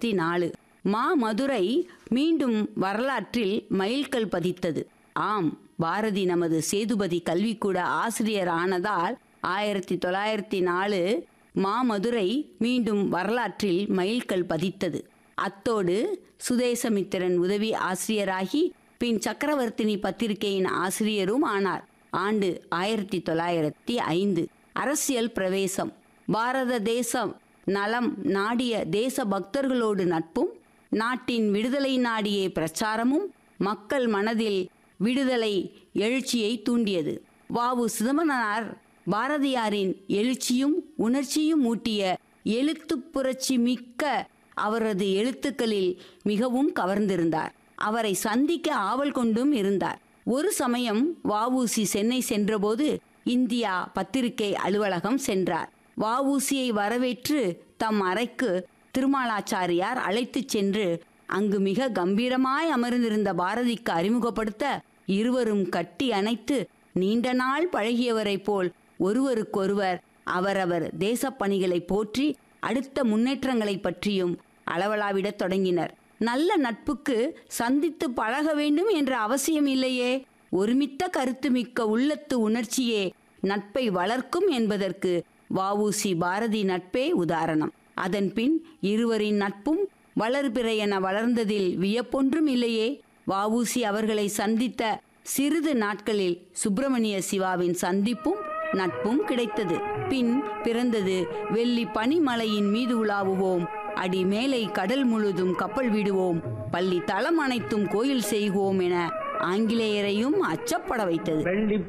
தொள்ளாயிரத்தி நாலு மாமதுரை மீண்டும் வரலாற்றில் மைல்கல் பதித்தது ஆம் பாரதி நமது சேதுபதி கல்விக்கூட ஆசிரியர் ஆனதால் ஆயிரத்தி தொள்ளாயிரத்தி நாலு மாமதுரை மீண்டும் வரலாற்றில் மைல்கல் பதித்தது அத்தோடு சுதேசமித்திரன் உதவி ஆசிரியராகி பின் சக்கரவர்த்தினி பத்திரிகையின் ஆசிரியரும் ஆனார் ஆண்டு ஆயிரத்தி தொள்ளாயிரத்தி ஐந்து அரசியல் பிரவேசம் பாரத தேசம் நலம் நாடிய தேச பக்தர்களோடு நட்பும் நாட்டின் விடுதலை நாடிய பிரச்சாரமும் மக்கள் மனதில் விடுதலை எழுச்சியை தூண்டியது வாவு சிதம்பரனார் பாரதியாரின் எழுச்சியும் உணர்ச்சியும் ஊட்டிய எழுத்துப் புரட்சி மிக்க அவரது எழுத்துக்களில் மிகவும் கவர்ந்திருந்தார் அவரை சந்திக்க ஆவல் கொண்டும் இருந்தார் ஒரு சமயம் வஉசி சென்னை சென்றபோது இந்தியா பத்திரிகை அலுவலகம் சென்றார் வஉசியை வரவேற்று தம் அறைக்கு திருமாலாச்சாரியார் அழைத்துச் சென்று அங்கு மிக கம்பீரமாய் அமர்ந்திருந்த பாரதிக்கு அறிமுகப்படுத்த இருவரும் கட்டி அணைத்து நீண்ட நாள் பழகியவரைப் போல் ஒருவருக்கொருவர் அவரவர் தேசப்பணிகளை போற்றி அடுத்த முன்னேற்றங்களை பற்றியும் அளவலாவிடத் தொடங்கினர் நல்ல நட்புக்கு சந்தித்து பழக வேண்டும் என்ற அவசியம் இல்லையே ஒருமித்த கருத்து மிக்க உள்ளத்து உணர்ச்சியே நட்பை வளர்க்கும் என்பதற்கு வஉசி பாரதி நட்பே உதாரணம் அதன்பின் இருவரின் நட்பும் வளர்பிறை என வளர்ந்ததில் வியப்பொன்றும் இல்லையே வஉசி அவர்களை சந்தித்த சிறிது நாட்களில் சுப்பிரமணிய சிவாவின் சந்திப்பும் நட்பும் கிடைத்தது பின் பிறந்தது வெள்ளி பனிமலையின் மீது உலாவுவோம் அடி மேலை கடல் முழுதும் கப்பல் விடுவோம் பள்ளி தளம் அனைத்தும் கோயில் செய்வோம் என ஆங்கிலேயரையும் அச்சப்பட வைத்தது வெள்ளி